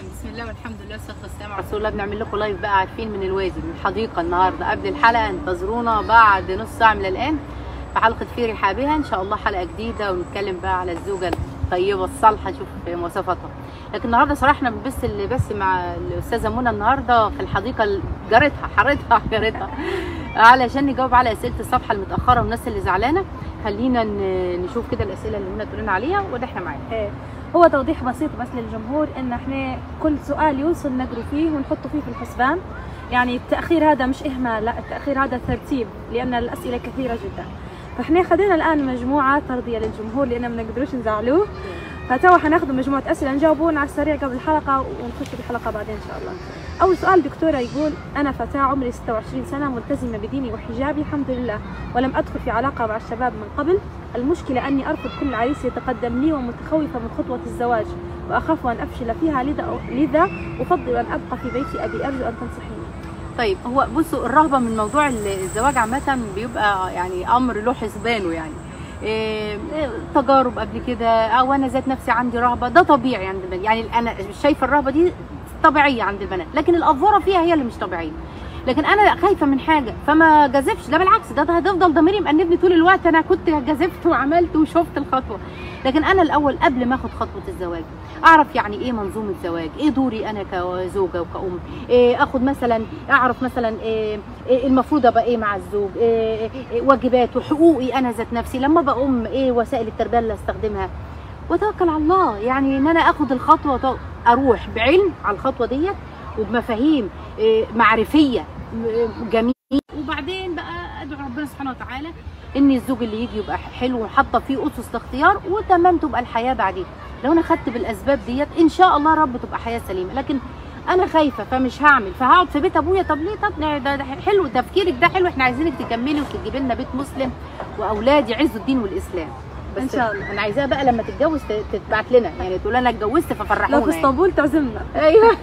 بسم الله والحمد لله والصلاه والسلام على رسول الله بنعمل لكم لايف بقى عارفين من الوادي من الحديقه النهارده قبل الحلقه انتظرونا بعد نص ساعه من الان في حلقه في رحاب بها ان شاء الله حلقه جديده ونتكلم بقى على الزوجه الطيبه الصالحه نشوف مواصفاتها لكن النهارده صراحه احنا بنبث اللي بس مع الاستاذه منى النهارده في الحديقه جارتها حارتها جارتها علشان نجاوب على اسئله الصفحه المتاخره والناس اللي زعلانه خلينا ن- نشوف كده الاسئله اللي منى تقول لنا عليها وده احنا معانا إيه. هو توضيح بسيط بس للجمهور ان احنا كل سؤال يوصل نقروا فيه ونحطه فيه في الحسبان يعني التاخير هذا مش اهمال لا التاخير هذا ترتيب لان الاسئله كثيره جدا فاحنا خدينا الان مجموعه ترضيه للجمهور لان ما نقدروش نزعلوه فتوا حناخذ مجموعه اسئله نجاوبون على السريع قبل الحلقه ونخش في الحلقه بعدين ان شاء الله اول سؤال دكتوره يقول انا فتاه عمري 26 سنه ملتزمه بديني وحجابي الحمد لله ولم ادخل في علاقه مع الشباب من قبل المشكلة أني أرفض كل عريس يتقدم لي ومتخوفة من خطوة الزواج وأخاف أن أفشل فيها لذا لذا أفضل أن أبقى في بيتي أبي أرجو أن تنصحيني طيب هو بصوا الرهبه من موضوع الزواج عامه بيبقى يعني امر له حسبانه يعني إيه تجارب قبل كده او انا ذات نفسي عندي رهبه ده طبيعي عند البنات يعني انا شايفه الرهبه دي طبيعيه عند البنات لكن الافوره فيها هي اللي مش طبيعيه لكن انا خايفه من حاجه فما جازفش ده بالعكس ده, ده هتفضل ضميري مأنبني طول الوقت انا كنت جازفت وعملت وشفت الخطوه لكن انا الاول قبل ما اخد خطوه الزواج اعرف يعني ايه منظومه زواج ايه دوري انا كزوجه وكأم إيه اخد مثلا اعرف مثلا إيه إيه المفروض ابقى ايه مع الزوج إيه إيه واجبات وحقوقي انا ذات نفسي لما بقوم ايه وسائل التربيه اللي استخدمها وتوكل على الله يعني ان انا اخد الخطوه وت- اروح بعلم على الخطوه ديت وبمفاهيم إيه معرفيه م- جميله وبعدين بقى ادعو ربنا سبحانه وتعالى ان الزوج اللي يجي يبقى حلو وحاطه فيه اسس الاختيار وتمام تبقى الحياه بعدين لو انا خدت بالاسباب ديت ان شاء الله رب تبقى حياه سليمه لكن انا خايفه فمش هعمل فهقعد في بيت ابويا طب ليه طب ده, ده حلو تفكيرك ده حلو احنا عايزينك تكملي وتجيبي لنا بيت مسلم واولاد يعزوا الدين والاسلام بس إن شاء الله. انا عايزاها بقى لما تتجوز ت- تتبعت لنا يعني تقول انا اتجوزت ففرحونا لو في يعني. اسطنبول تعزمنا ايوه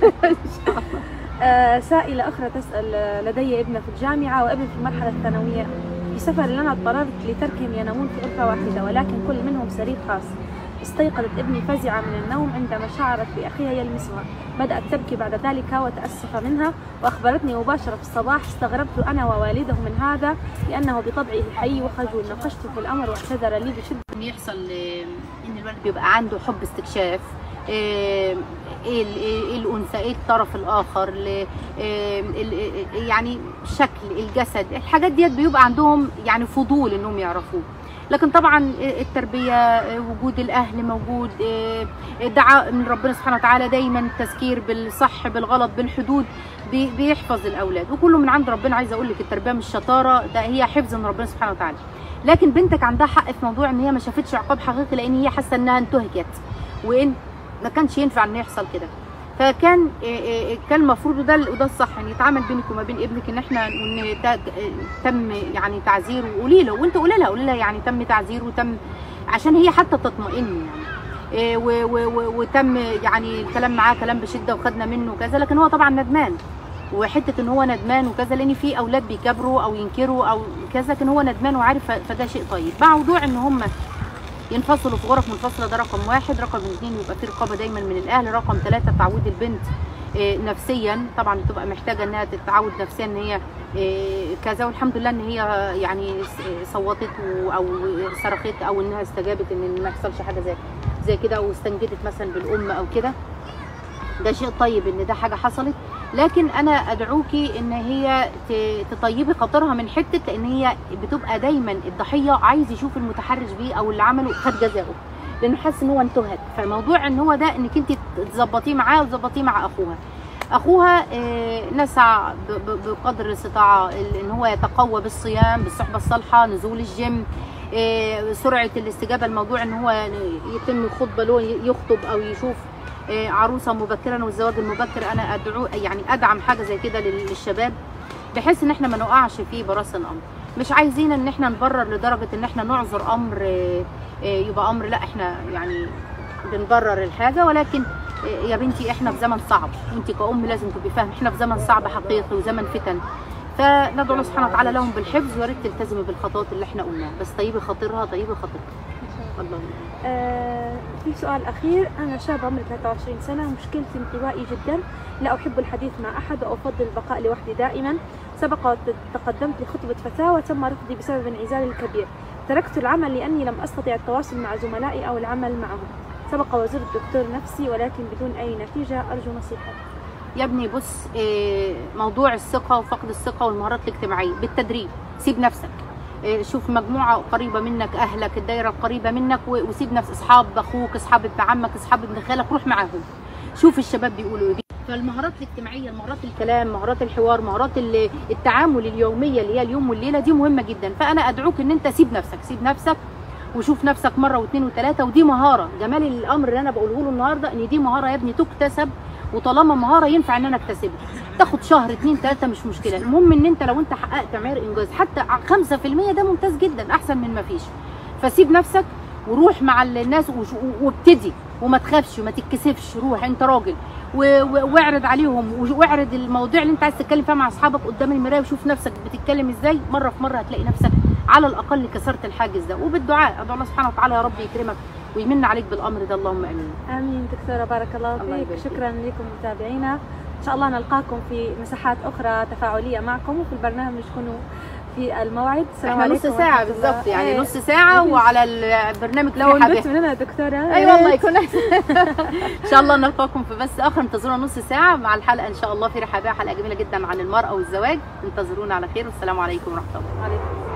آه سائلة أخرى تسأل آه، لدي ابنة في الجامعة وابن في المرحلة الثانوية في سفر لنا اضطررت لتركهم ينامون في غرفة واحدة ولكن كل منهم سرير خاص استيقظت ابني فزعة من النوم عندما شعرت بأخيها يلمسها بدأت تبكي بعد ذلك وتأسف منها وأخبرتني مباشرة في الصباح استغربت أنا ووالده من هذا لأنه بطبعه حي وخجول ناقشته في الأمر واعتذر لي بشدة ان يحصل آه، ان الولد بيبقى عنده حب استكشاف آه، ايه ال- ايه الانثى ايه الطرف الاخر ل- آه، ال- آه، يعني الشكل الجسد الحاجات ديت بيبقى عندهم يعني فضول انهم يعرفوه لكن طبعا التربيه آه، وجود الاهل موجود آه، دعاء من ربنا سبحانه وتعالى دايما التذكير بالصح بالغلط بالحدود بي- بيحفظ الاولاد وكله من عند ربنا عايزه اقول لك التربيه مش شطاره ده هي حفظ من ربنا سبحانه وتعالى لكن بنتك عندها حق في موضوع ان هي ما شافتش عقاب حقيقي لان هي حاسه انها انتهكت وان ما كانش ينفع ان يحصل كده فكان إيه إيه كان المفروض وده وده الصح ان يتعامل بينك وما بين ابنك ان احنا ان تا- تم يعني تعزيره وقولي له وانت قولي لها قولي لها يعني تم تعزيره وتم عشان هي حتى تطمئن يعني إيه و- و- و- وتم يعني الكلام معاه كلام بشده وخدنا منه كذا لكن هو طبعا ندمان وحته ان هو ندمان وكذا لان في اولاد بيكبروا او ينكروا او كذا لكن هو ندمان وعارف ف- فده شيء طيب مع موضوع ان هم ينفصلوا في غرف منفصله ده رقم واحد رقم اثنين يبقى في رقابه دايما من الاهل رقم ثلاثه تعويد البنت آه، نفسيا طبعا بتبقى محتاجه انها تتعود نفسيا ان هي آه، كذا والحمد لله ان هي يعني س- صوتت و- او صرخت او انها استجابت ان ما يحصلش حاجه زي زي كده او استنجدت مثلا بالام او كده ده شيء طيب ان ده حاجه حصلت لكن انا ادعوكي ان هي ت- تطيبي خاطرها من حته لان هي بتبقى دايما الضحيه عايز يشوف المتحرش بيه او اللي عمله خد جزاؤه لانه حاسس ان هو انتهك فموضوع ان هو ده انك انت تظبطيه معاه وتظبطيه مع اخوها اخوها آه، نسعى ب- ب- بقدر الاستطاعه ال- ان هو يتقوى بالصيام بالصحبه الصالحه نزول الجيم آه، سرعه الاستجابه الموضوع ان هو يتم خطبه له يخطب او يشوف آه، عروسه مبكرا والزواج المبكر انا ادعو يعني ادعم حاجه زي كده لل- للشباب بحيث ان احنا ما نقعش في براس الامر مش عايزين ان احنا نبرر لدرجه ان احنا نعذر امر آه، آه، يبقى امر لا احنا يعني بنبرر الحاجه ولكن آه، يا بنتي احنا في زمن صعب وانت كأم لازم تبقي فاهمه احنا في زمن صعب حقيقي وزمن فتن فندعو الله سبحانه وتعالى لهم بالحفظ ويا ريت تلتزمي بالخطوات اللي احنا قلناها بس طيبي خاطرها طيبي خاطرها الله آه في سؤال أخير أنا شاب عمري 23 سنة مشكلتي انطوائي جدا لا أحب الحديث مع أحد وأفضل البقاء لوحدي دائما سبق وتقدمت لخطبة فتاة وتم رفضي بسبب انعزالي الكبير تركت العمل لأني لم أستطع التواصل مع زملائي أو العمل معهم سبق وزرت دكتور نفسي ولكن بدون أي نتيجة أرجو نصيحة يا ابني بص إيه، موضوع الثقه وفقد الثقه والمهارات الاجتماعيه بالتدريب سيب نفسك إيه، شوف مجموعه قريبه منك اهلك الدايره القريبه منك و- وسيب نفس اصحاب اخوك اصحاب ابن عمك اصحاب ابن خالك روح معاهم شوف الشباب بيقولوا ايه فالمهارات الاجتماعيه مهارات الكلام مهارات الحوار مهارات ال- التعامل اليوميه اللي هي اليوم والليله دي مهمه جدا فانا ادعوك ان انت سيب نفسك سيب نفسك وشوف نفسك مره واثنين وثلاثه ودي مهاره جمال الامر اللي انا بقوله له النهارده ان دي مهاره يا ابني تكتسب وطالما مهاره ينفع ان انا اكتسبها تاخد شهر اتنين تلاته مش مشكله المهم ان انت لو انت حققت معيار انجاز حتى 5% ده ممتاز جدا احسن من ما فيش فسيب نفسك وروح مع الناس وش- وابتدي وما تخافش وما تتكسفش روح انت راجل و- و- واعرض عليهم و- واعرض المواضيع اللي انت عايز تتكلم فيها مع اصحابك قدام المرايه وشوف نفسك بتتكلم ازاي مره في مره هتلاقي نفسك على الاقل كسرت الحاجز ده وبالدعاء ادعو الله سبحانه وتعالى يا رب يكرمك ويمن عليك بالامر ده اللهم امين آمين دكتورة بارك الله الله فيك يبارك فيك. شكرا لكم متابعينا إن شاء الله نلقاكم في مساحات أخرى تفاعلية معكم وفي البرنامج كونوا في الموعد السلام احنا نص عليكم ساعه ورحمة الله. بالظبط يعني إيه، نص ساعه مفيش. وعلى البرنامج لو في حاجة. نبت مننا دكتورة اي والله يكون ان شاء الله نلقاكم في بث اخر انتظرونا نص ساعه مع الحلقه ان شاء الله في رحابيه حلقه جميله جدا عن المراه والزواج انتظرونا على خير والسلام عليكم ورحمه الله عليكم